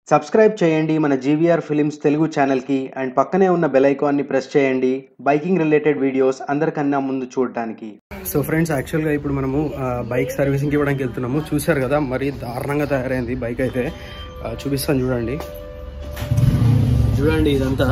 Subscribe చేయండి మన GVR films Telugu ఛానల్కి అండ్ పక్కనే ఉన్న బెల్ ఐకాన్ని ప్రెస్ చేయండి బైకింగ్ రిలేటెడ్ వీడియోస్ అందరికన్నా ముందు చూడడానికి సో ఫ్రెండ్స్ యాక్చువల్గా ఇప్పుడు మనము ఆ, బైక్ సర్వీసింగ్కి ఇవ్వడానికి వెళ్తున్నాము చూశారు కదా మరి దారుణంగా తయారైంది బైక్ అయితే ఆ, చూపిస్తాను చూడండి చూడండి ఇదంతా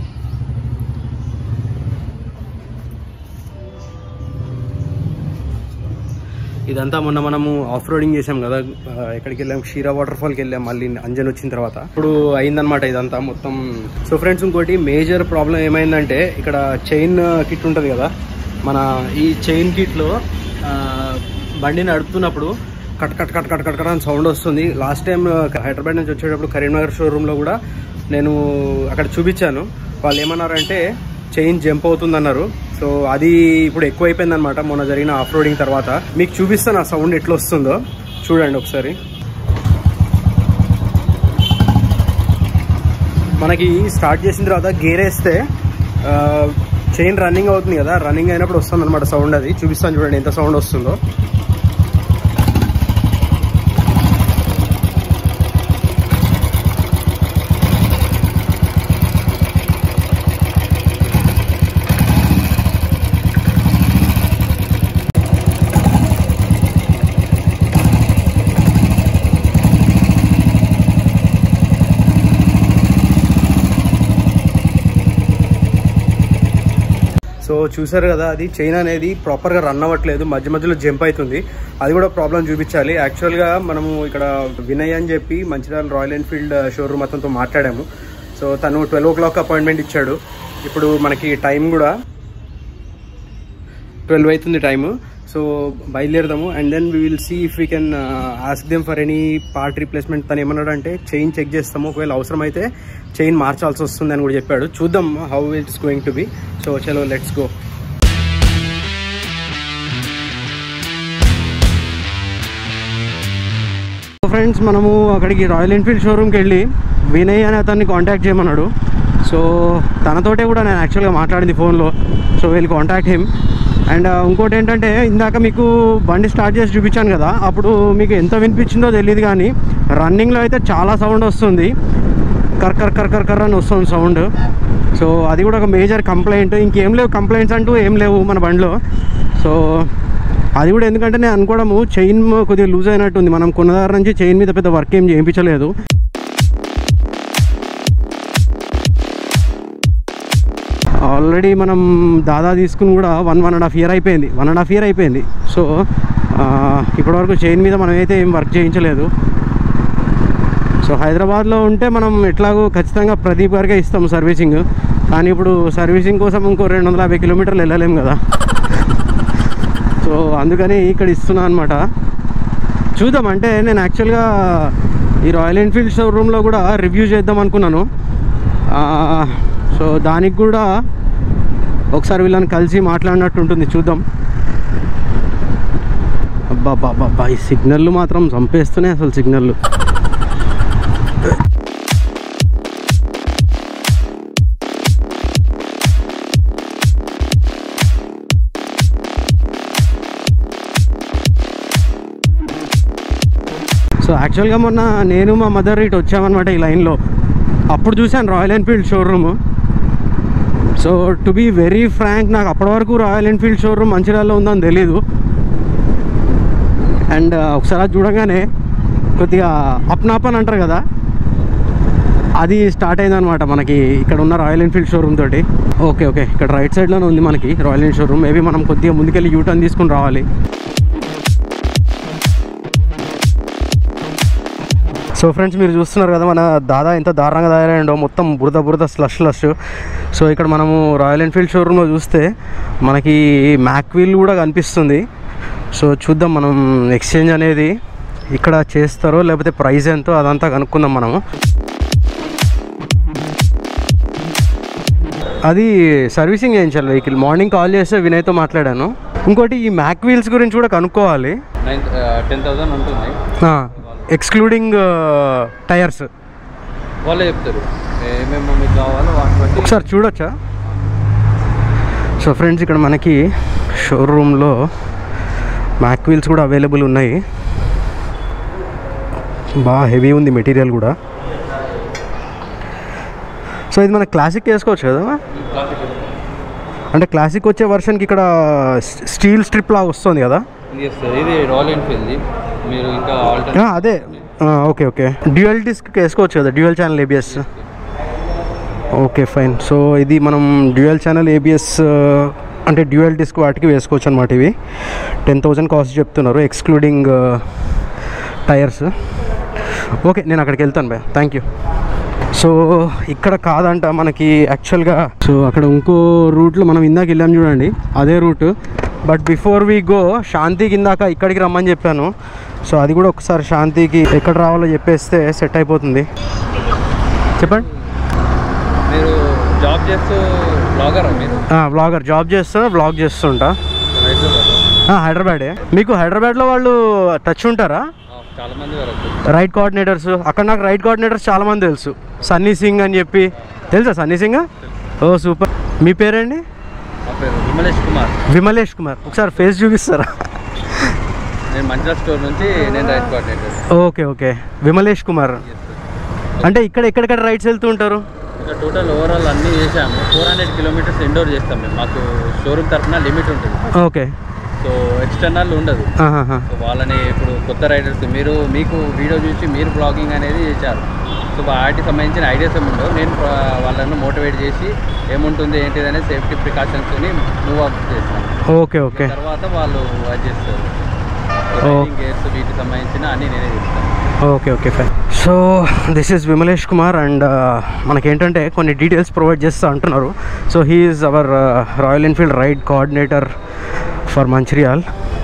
ఇదంతా మొన్న మనము ఆఫ్ రోడింగ్ చేసాం కదా ఆ, ఎక్కడికి వెళ్ళాం క్షీరా వాటర్ ఫాల్కి వెళ్ళాం మళ్ళీ అంజన్ వచ్చిన తర్వాత ఇప్పుడు అయిందనమాట ఇదంతా మొత్తం సో ఫ్రెండ్స్ ఇంకోటి మేజర్ ప్రాబ్లం ఏమైందంటే ఇక్కడ చైన్ కిట్ ఉంటుంది కదా మన ఈ చైన్ కిట్లో బండి నడుపుతున్నప్పుడు cut cut cut cut cut cut అని సౌండ్ వస్తుంది లాస్ట్ టైం హైదరాబాద్ నుంచి వచ్చేటప్పుడు కరీంనగర్ షోరూంలో కూడా నేను అక్కడ చూపించాను వాళ్ళు ఏమన్నారంటే చైన్ జంప్ అవుతుంది అన్నారు సో అది ఇప్పుడు ఎక్కువైపోయింది అనమాట మొన్న జరిగిన ఆఫ్ రోడింగ్ తర్వాత మీకు చూపిస్తాను ఆ సౌండ్ ఎట్లా వస్తుందో చూడండి ఒకసారి మనకి స్టార్ట్ చేసిన తర్వాత గేర్ వేస్తే చైన్ రన్నింగ్ అవుతుంది కదా రన్నింగ్ అయినప్పుడు వస్తుంది అనమాట సౌండ్ అది చూపిస్తాను చూడండి ఎంత సౌండ్ వస్తుందో సో చూసారు కదా అది చైన్ అనేది ప్రాపర్గా రన్ అవ్వట్లేదు మధ్య మధ్యలో జంప్ అవుతుంది అది కూడా ప్రాబ్లం చూపించాలి యాక్చువల్గా మనము ఇక్కడ వినయ్ అని చెప్పి మంచిర్యాల రాయల్ ఎన్ఫీల్డ్ షోరూమ్ అతనితో మాట్లాడాము సో తను ట్వెల్వ్ ఓ క్లాక్ అపాయింట్మెంట్ ఇచ్చాడు ఇప్పుడు మనకి టైం కూడా ట్వెల్వ్ అవుతుంది టైము సో బయలుదేరదాము and then we will see if we can ask them for any part replacement తను ఏమన్నాడు అంటే చైన్ చెక్ చేస్తాము ఒకవేళ అవసరం అయితే చైన్ మార్చాల్సి వస్తుంది అని కూడా చెప్పాడు చూద్దాం how it's going to be so చలో లెట్స్ గో ఫ్రెండ్స్ మనము అక్కడికి రాయల్ ఎన్ఫీల్డ్ షోరూమ్కి వెళ్ళి వినయ్ అనే అతన్ని కాంటాక్ట్ చేయమన్నాడు సో తనతోటే కూడా నేను యాక్చువల్గా మాట్లాడింది ఫోన్లో సో వీళ్ళు కాంటాక్ట్ హిమ్ అండ్ ఇంకోటి ఏంటంటే ఇందాక మీకు బండి స్టార్ట్ చేసి చూపించాను కదా అప్పుడు మీకు ఎంత వినిపించిందో తెలియదు కానీ రన్నింగ్లో అయితే చాలా సౌండ్ వస్తుంది కర్ కర్ కర్ కర్ కర్ అని వస్తుంది సౌండ్ సో అది కూడా ఒక మేజర్ కంప్లైంట్ ఇంకేం లేవు కంప్లైంట్స్ అంటూ ఏం లేవు మన బండిలో సో అది కూడా ఎందుకంటే నేను అనుకోవడము చైన్ కొద్దిగా లూజ్ అయినట్టుంది మనం కొన్న దగ్గర నుంచి చైన్ మీద పెద్ద వర్క్ ఏం చేయించలేదు ఆల్రెడీ మనం దాదా తీసుకుని కూడా one one and half year అయిపోయింది వన్ అండ్ హాఫ్ ఇయర్ అయిపోయింది సో ఆ, ఇప్పటివరకు చైన్ మీద మనం అయితే ఏం వర్క్ చేయించలేదు సో హైదరాబాద్లో ఉంటే మనం ఎట్లాగో ఖచ్చితంగా ప్రదీప్ గారికే ఇస్తాం సర్వీసింగ్ కానీ ఇప్పుడు సర్వీసింగ్ కోసం ఇంకో రెండు వందల యాభై కిలోమీటర్లు వెళ్ళలేం కదా సో అందుకని ఇక్కడ ఇస్తున్నా అనమాట చూద్దాం అంటే నేను యాక్చువల్గా ఈ రాయల్ ఎన్ఫీల్డ్ షోరూంలో కూడా రివ్యూ చేద్దాం అనుకున్నాను ఆ, సో దానికి కూడా ఒకసారి వీళ్ళని కలిసి మాట్లాడినట్టు ఉంటుంది చూద్దాం అబ్బా బాబా బా ఈ సిగ్నల్లు మాత్రం చంపేస్తున్నాయి అసలు సిగ్నల్లు సో యాక్చువల్గా మొన్న నేను మా మదర్ ఇటు వచ్చామన్నమాట ఈ లైన్లో అప్పుడు చూశాను Royal Enfield showroom so to be very frank నాకు అప్పటి వరకు రాయల్ ఎన్ఫీల్డ్ షోరూమ్ మంచిర్యాలలో ఉందని తెలీదు అండ్ ఒకసారి అది చూడగానే కొద్దిగా అప్నాపన్ అంటారు కదా అది స్టార్ట్ అయిందనమాట మనకి ఇక్కడ ఉన్న రాయల్ ఎన్ఫీల్డ్ షోరూమ్ తోటి ఓకే ఓకే ఇక్కడ రైట్ సైడ్లోనే ఉంది మనకి రాయల్ ఎన్ఫీల్డ్ షోరూమ్ మేబీ మనం కొద్దిగా ముందుకెళ్ళి యూటర్న్ తీసుకుని రావాలి సో ఫ్రెండ్స్ మీరు చూస్తున్నారు కదా మన దాదా ఎంత దారుణంగా తయారైండో మొత్తం బురద బురద స్లష్ స్లష్ సో ఇక్కడ మనము రాయల్ ఎన్ఫీల్డ్ షోరూంలో చూస్తే మనకి మ్యాక్ వీల్ కూడా కనిపిస్తుంది సో చూద్దాం మనం ఎక్స్చేంజ్ అనేది ఇక్కడ చేస్తారో లేకపోతే ప్రైస్ ఎంతో అదంతా కనుక్కుందాం మనము అది సర్వీసింగ్ చేయించాలి వెహికల్ మార్నింగ్ కాల్ చేస్తే వినయ్తో మాట్లాడాను ఇంకోటి ఈ మ్యాక్ వీల్స్ గురించి కూడా కనుక్కోవాలి నైన్ టెన్ థౌసండ్ ఉంటుంది ఎక్స్క్లూడింగ్ టైర్స్ వాళ్ళే చెప్తారు ఏమేమో మీకు కావాలో వాటిని బట్టి ఒకసారి చూడొచ్చా సో ఫ్రెండ్స్ ఇక్కడ మనకి షోరూంలో మ్యాక్ వీల్స్ కూడా అవైలబుల్ ఉన్నాయి బాగా హెవీ ఉంది మెటీరియల్ కూడా సో ఇది మన క్లాసిక్ వేసుకోవచ్చు కదా అంటే క్లాసిక్ వచ్చే వర్షన్కి ఇక్కడ స్టీల్ స్ట్రిప్ లాగా వస్తుంది కదా ఇది వస్తుంది ఇది రాయల్ ఎన్ఫీల్డ్ది మీరు ఇంకా ఆ, ఆల్టర్నేట్ అదే ఆ, ఓకే ఓకే డ్యూయల్ డిస్క్ వేసుకోవచ్చు కదా dual channel ABS okay fine so ఇది మనం డ్యూయల్ ఛానల్ ఏబిఎస్ అంటే డ్యూయల్ డిస్క్ వాటికి వేసుకోవచ్చు అనమాట ఇవి టెన్ థౌజండ్ కాస్ట్ చెప్తున్నారు ఎక్స్క్లూడింగ్ టైర్స్ ఓకే నేను అక్కడికి వెళ్తాను బాయ్ థ్యాంక్ యూ సో ఇక్కడ కాదంట మనకి యాక్చువల్గా సో అక్కడ ఇంకో రూట్లో మనం ఇందాక వెళ్ళాం చూడండి అదే route but before we go శాంతికి ఇందాక ఇక్కడికి రమ్మని చెప్పాను సో అది కూడా ఒకసారి శాంతికి ఎక్కడ రావాలో చెప్పేస్తే సెట్ అయిపోతుంది చెప్పండి మీరు జాబ్ చేస్తూ బ్లాగరా మీరు వ్లాగర్ జాబ్ చేస్తా వ్లాగ్ చేస్తుంటా హైదరాబాద్ ఆ, హైదరాబాదే మీకు హైదరాబాద్లో వాళ్ళు టచ్ ఉంటారా చాలా మంది వరకు రైట్ కోఆర్డినేటర్స్ అక్కడ నాకు రైట్ కోఆర్డినేటర్స్ చాలా మంది తెలుసు సన్నీ సింగ్ అని చెప్పి తెలుసా సన్నీ సింగ్ ఓ సూపర్ మీ పేరేంటి నా పేరు విమలేష్ కుమార్ విమలేష్ కుమార్ ఒకసారి ఫేస్ చూపిస్తారా నేను మంచిగా స్టోర్ నుంచి నేను right coordinator okay okay Vimlesh Kumar అంటే ఇక్కడ ఎక్కడెక్కడ రైడ్స్ వెళ్తూ ఉంటారు ఇంకా టోటల్ ఓవరాల్ అన్నీ చేసాము ఫోర్ హండ్రెడ్ కిలోమీటర్స్ ఇండోర్ చేస్తాం మేము మాకు షోరూమ్ తరఫున లిమిట్ ఉంటుంది ఓకే సో ఎక్స్టర్నల్ ఉండదు ఆహాహా. సో వాళ్ళని ఇప్పుడు కొత్త రైడర్స్ మీరు మీకు వీడియో చూసి మీరు బ్లాగింగ్ అనేది చేశారు సో వాటికి సంబంధించిన ఐడియాస్ ఏమి ఉండవు నేను ప్ర- వాళ్ళను మోటివేట్ చేసి ఏముంటుంది ఏంటిది అనేది సేఫ్టీ ప్రికాషన్స్ మూవ్ అప్ చేస్తాను ఓకే ఓకే తర్వాత వాళ్ళు అది చేస్తారు ఓ. గేర్స్ వీటికి సంబంధించిన అన్ని నేనే చెప్తాను okay okay fine so this is Vimlesh Kumar and మనకేంటంటే కొన్ని డీటెయిల్స్ ప్రొవైడ్ చేస్తా అంటున్నారు so he is our Royal Enfield ride coordinator for Mancherial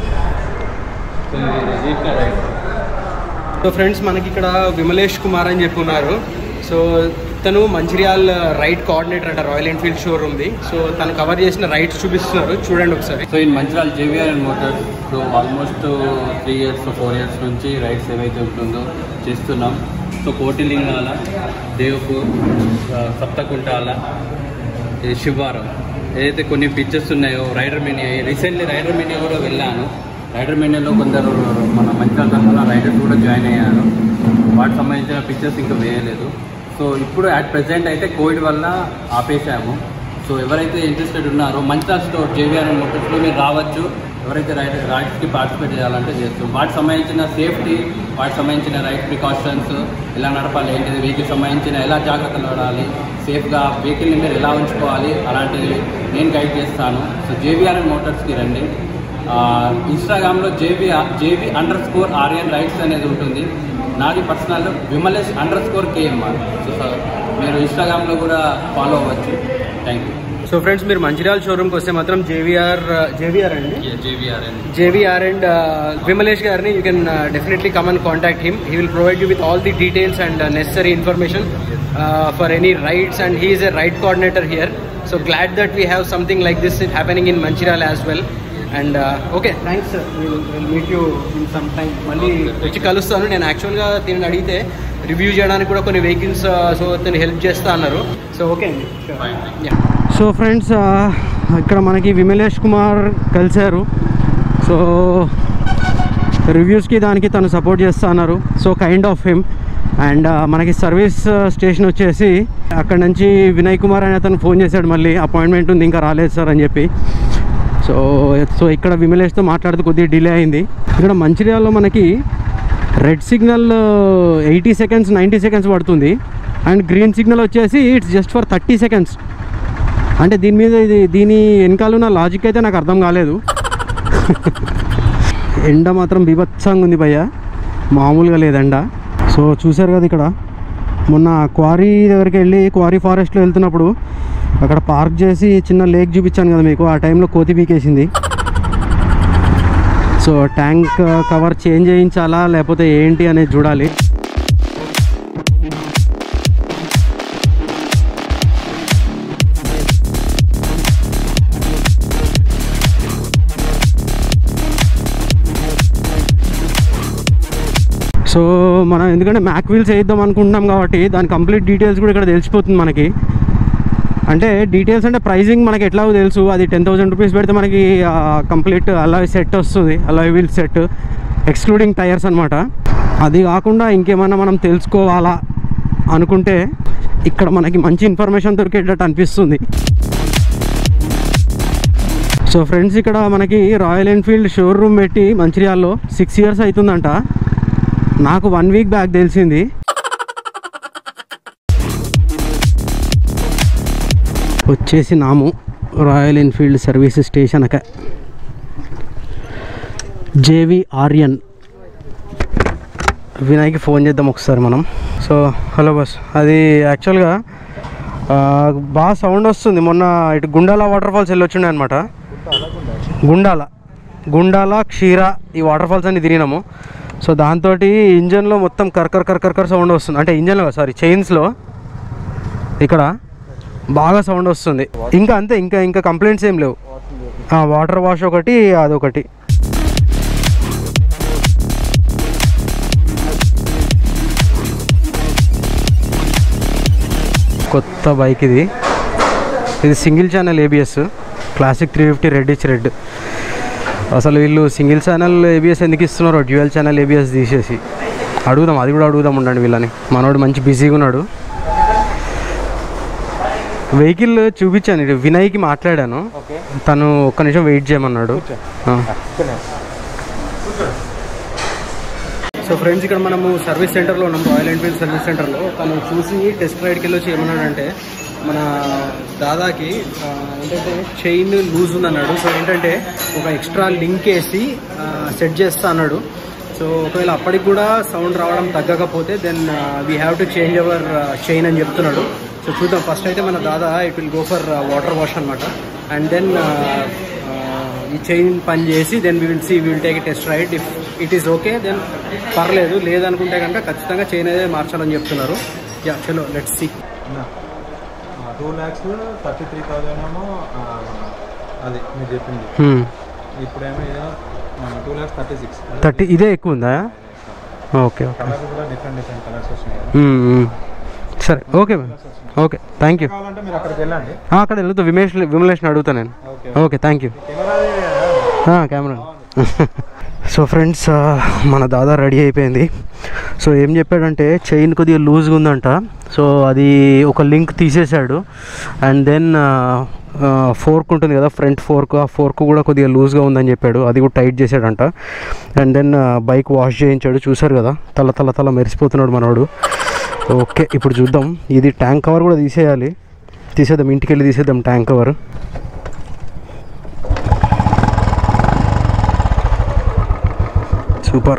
so ఇది దీంట్లో రైడ్ సో ఫ్రెండ్స్ మనకి ఇక్కడ విమలేష్ కుమార్ అని చెప్పి ఉన్నారు సో తను మంచిర్యాల్ రైడ్ కోఆర్డినేటర్ అంట రాయల్ ఎన్ఫీల్డ్ షోరూమ్ది సో తను కవర్ చేసిన రైడ్స్ చూపిస్తున్నారు చూడండి ఒకసారి so in Mancherial JVR and motors so almost three years four years నుంచి రైడ్స్ ఏవైతే ఉంటుందో చేస్తున్నాం సో కోటిలింగాల దేవపూర్ ఆ, సప్తకుంటాల ఇది శివారం ఏదైతే కొన్ని పిక్చర్స్ ఉన్నాయో rider mini recently rider mini కూడా వెళ్ళాను రైడర్ మినీలో కొందరు మన మంచిర్యాల తరఫున రైడర్స్ కూడా జాయిన్ అయ్యారు వాటికి సంబంధించిన పిక్చర్స్ ఇంకా వేయలేదు సో ఇప్పుడు అట్ ప్రెసెంట్ అయితే కోవిడ్ వల్ల ఆపేసాము సో ఎవరైతే ఇంట్రెస్టెడ్ ఉన్నారో మంచిర్యాల స్టోర్ జేవిఆర్ అండ్ మోటార్స్లో మీరు రావచ్చు ఎవరైతే రైడ్ రైడ్స్కి పార్టిసిపేట్ చేయాలంటే చేస్తాం వాటికి సంబంధించిన సేఫ్టీ వాటికి సంబంధించిన రైడ్ ప్రికాషన్స్ ఎలా నడపాలి ఏంటిది వెహికల్ సంబంధించిన ఎలా జాగ్రత్తలు పడాలి సేఫ్గా వెహికల్ని మీరు ఎలా ఉంచుకోవాలి అలాంటివి నేను గైడ్ చేస్తాను సో జేవిఆర్ అండ్ మోటార్స్కి రండి ఇన్స్టాగ్రామ్లో జేబీఆర్ జేబీ అండర్ స్కోర్ ఆర్యన్ రైట్స్ అనేది ఉంటుంది నాది personal Vimlesh underscore KMR so sir మీరు ఇన్స్టాగ్రామ్లో కూడా ఫాలో అవ్వచ్చు థ్యాంక్ సో ఫ్రెండ్స్ మీరు మంచిర్యాల షోరూమ్కి వస్తే మాత్రం జేవిఆర్ జేవిఆర్ అండి you JBR and JVR and uh, Vimalesh Garni, you can uh, definitely come and contact him. He will provide you with all the details and uh, necessary information uh, for any rides, and he is a ride coordinator here. So glad that we have something like this happening in Manchiral as well. And uh, okay, thanks. Sir. We'll, we'll meet you in some time. మళ్ళీ వచ్చి కలుస్తాను నేను యాక్చువల్గా దీనిని అడిగితే review చేయడానికి కూడా కొన్ని వెహికల్స్ సో తను హెల్ప్ చేస్తా అన్నారు సో ఓకే అండి సో ఫ్రెండ్స్ ఇక్కడ మనకి విమలేష్ కుమార్ కలిశారు సో రివ్యూస్కి దానికి తను సపోర్ట్ చేస్తా అన్నారు so kind of him and మనకి సర్వీస్ స్టేషన్ వచ్చేసి అక్కడ నుంచి వినయ్ కుమార్ అనే అతను ఫోన్ చేశాడు మళ్ళీ అపాయింట్మెంట్ ఉంది ఇంకా రాలేదు సార్ అని చెప్పి సో సో ఇక్కడ విమలేష్తో మాట్లాడుతూ కొద్దిగా డిలే అయింది ఇక్కడ మంచిర్యాలలో మనకి red signal eighty seconds ninety seconds పడుతుంది అండ్ గ్రీన్ సిగ్నల్ వచ్చేసి it's just for thirty seconds అంటే దీని మీద ఇది దీని వెనకాల ఉన్న లాజిక్ అయితే నాకు అర్థం కాలేదు ఎండ మాత్రం బీభత్సంగా ఉంది భయ్య మామూలుగా లేదు ఎండ సో చూశారు కదా ఇక్కడ మొన్న క్వారీ దగ్గరికి వెళ్ళి క్వారీ ఫారెస్ట్లో వెళ్తున్నప్పుడు అక్కడ పార్క్ చేసి చిన్న లేక్ చూపించాను కదా మీకు ఆ టైంలో కోతి పీకేసింది సో ట్యాంక్ కవర్ చేంజ్ చేయించాలా లేకపోతే ఏంటి అనేది చూడాలి సో మనం ఎందుకంటే మ్యాక్ వీల్స్ వేద్దాం అనుకుంటున్నాం కాబట్టి దాని కంప్లీట్ డీటెయిల్స్ కూడా ఇక్కడ తెలిసిపోతుంది మనకి అంటే డీటెయిల్స్ అంటే ప్రైజింగ్ మనకి ఎట్లాగో తెలుసు అది టెన్ థౌసండ్ రూపీస్ పెడితే మనకి కంప్లీట్ అలాయ్ సెట్ వస్తుంది alloy wheel set excluding tyres అనమాట అది కాకుండా ఇంకేమన్నా మనం తెలుసుకోవాలా అనుకుంటే ఇక్కడ మనకి మంచి ఇన్ఫర్మేషన్ దొరికేటట్టు అనిపిస్తుంది సో ఫ్రెండ్స్ ఇక్కడ మనకి రాయల్ ఎన్ఫీల్డ్ షోరూమ్ పెట్టి మంచిర్యాలలో సిక్స్ ఇయర్స్ అవుతుందంట నాకు వన్ వీక్ బ్యాక్ తెలిసింది వచ్చేసి నాము రాయల్ ఎన్ఫీల్డ్ సర్వీస్ స్టేషన్ అక జేవి ఆర్యన్ వినాయకి ఫోన్ చేద్దాం ఒకసారి మనం సో హలో బస్ అది యాక్చువల్గా ఆ, బాగా సౌండ్ వస్తుంది మొన్న ఇటు గుండాల వాటర్ ఫాల్స్ వెళ్ళొచ్చుండే అనమాట గుండాల గుండాల క్షీర ఈ వాటర్ ఫాల్స్ అన్ని తిరిగినాము సో దాంతో ఇంజన్లో మొత్తం కర్కర్ కర్కర్ కర్ సౌండ్ వస్తుంది అంటే ఇంజన్లో సారీ చైన్స్లో ఇక్కడ బాగా సౌండ్ వస్తుంది ఇంకా అంతే ఇంకా ఇంకా కంప్లైంట్స్ ఏం లేవు వాటర్ వాష్ ఒకటి అదొకటి కొత్త బైక్ ఇది ఇది single channel ABS classic three fifty red ఇచ్ రెడ్ అసలు వీళ్ళు సింగిల్ ఛానల్ ఏబిఎస్ ఎందుకు ఇస్తున్నారో డ్యూయల్ ఛానల్ ఏబిఎస్ తీసేసి అడుగుదాం అది కూడా అడుగుదాం ఉండండి వీళ్ళని మనోడు మంచి బిజీగా ఉన్నాడు వెహికల్ చూపించాను ఇది వినయ్కి మాట్లాడాను తను ఒక్క నిమిషం వెయిట్ చేయమన్నాడు ఆ. సో ఫ్రెండ్స్ ఇక్కడ మనము సర్వీస్ సెంటర్లో ఉన్నాం రాయల్ ఎన్ఫీల్డ్ సర్వీస్ సెంటర్లో తను చూసి టెస్ట్ రైడ్కి వెళ్ళి వచ్చి ఏమన్నాడంటే మన దాదాకి ఆ, ఏంటంటే చైన్ లూజ్ ఉందన్నాడు సో ఏంటంటే ఒక ఎక్స్ట్రా లింక్ వేసి సెట్ చేస్తా అన్నాడు సో ఒకవేళ అప్పటికి కూడా సౌండ్ రావడం తగ్గకపోతే then we have to change our chain అని చెప్తున్నాడు సో చూద్దాం ఫస్ట్ అయితే మన దాదా it will go for water wash అనమాట అండ్ దెన్ ఈ చైన్ పని చేసి then we will see will take test ride if it is okay then పర్లేదు లేదనుకుంటే కనుక ఖచ్చితంగా చైన్ అయితే మార్చాలని చెప్తున్నారు యా చలో let's see two lakhs thirty three thousand ఏమో ఆ, అది మీరు చెప్పింది ఇప్పుడేమో ఏదో two lakhs thirty six thirty ఇదే ఎక్కువ ఉందా ఓకే ఓకే కలర్స్ కూడా డిఫరెంట్ డిఫరెంట్ కలర్స్ వచ్చినాయి కదా. మ్మ్, మ్మ్. సరే okay ma'am okay thank you కావాలంటే మీరు అక్కడికి వెళ్ళండి అక్కడ వెళ్తా విమేష్ విమలేష్ని అడుగుతా నేను okay okay thank you camera camera so friends మన దాదా రెడీ అయిపోయింది సో ఏం చెప్పాడంటే చైన్ కొద్దిగా లూజ్గా ఉందంట సో అది ఒక లింక్ తీసేశాడు అండ్ దెన్ ఫోర్క్ ఉంటుంది కదా ఫ్రంట్ ఫోర్క్ ఆ ఫోర్క్ కూడా కొద్దిగా లూజ్గా ఉందని చెప్పాడు అది కూడా టైట్ చేశాడంట అండ్ దెన్ బైక్ వాష్ చేయించాడు చూశారు కదా తల తల తల మెరిసిపోతున్నాడు మనోడు ఓకే ఇప్పుడు చూద్దాం ఇది ట్యాంక్ కవర్ కూడా తీసేయాలి తీసేద్దాం ఇంటికి వెళ్ళి తీసేద్దాం tank cover super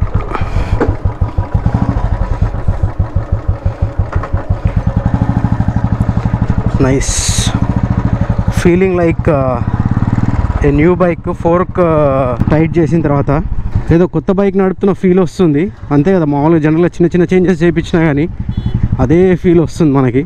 nice feeling like a new bike fork tight చేసిన తర్వాత ఏదో కొత్త బైక్ నడుపుతున్న ఫీల్ వస్తుంది అంతే కదా మామూలుగా జనరల్గా చిన్న చిన్న చేంజెస్ చేయించినా కానీ అదే ఫీల్ వస్తుంది మనకి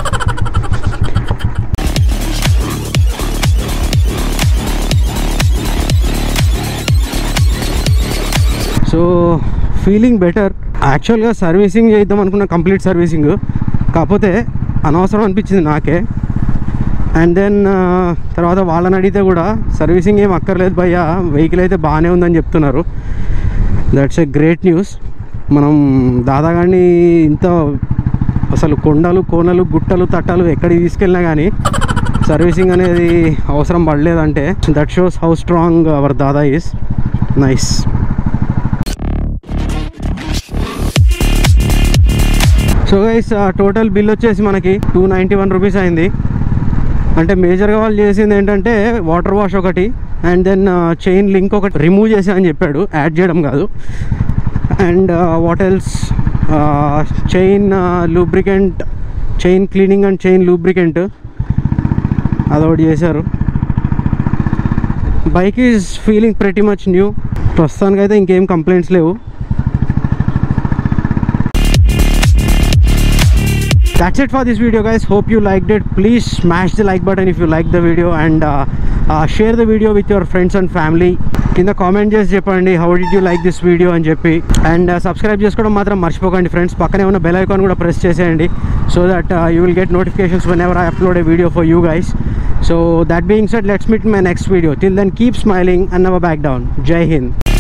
సో ఫీలింగ్ బెటర్ యాక్చువల్గా సర్వీసింగ్ చేద్దాం అనుకున్న కంప్లీట్ సర్వీసింగ్ కాకపోతే అనవసరం అనిపించింది నాకే అండ్ దెన్ తర్వాత వాళ్ళని అడిగితే కూడా సర్వీసింగ్ ఏం అక్కర్లేదు భయ్య వెహికల్ అయితే బాగానే ఉందని చెప్తున్నారు దట్స్ ఎ గ్రేట్ న్యూస్ మనం దాదాగాని ఇంత అసలు కొండలు కోనలు గుట్టలు తట్టలు ఎక్కడికి తీసుకెళ్ళినా కానీ సర్వీసింగ్ అనేది అవసరం పడలేదంటే that shows how strong our dada is nice so guys total bill వచ్చేసి మనకి టూ నైంటీ వన్ రూపీస్ అయింది అంటే మేజర్గా వాళ్ళు చేసింది ఏంటంటే వాటర్ వాష్ ఒకటి అండ్ దెన్ చైన్ లింక్ ఒకటి రిమూవ్ చేసా అని చెప్పాడు యాడ్ చేయడం కాదు and what else chain lubricant chain cleaning and chain lubricant అదొకటి చేశారు bike is feeling pretty much new ప్రస్తుతానికైతే ఇంకేం కంప్లైంట్స్ లేవు that's it for this video guys hope you liked it please smash the like button if you like the video and uh, uh, share the video with your friends and family కింద comment చేసి చెప్పండి how did you like this video అని చెప్పి and subscribe చేసుకోవడం మాత్రం మర్చిపోకండి friends పక్కనే ఉన్న బెల్ ఐకాన్ కూడా ప్రెస్ చేసేయండి so that you will get notifications whenever I upload a video for you guys so that being set let's meet my next video till then keep smiling and never back down Jai Hind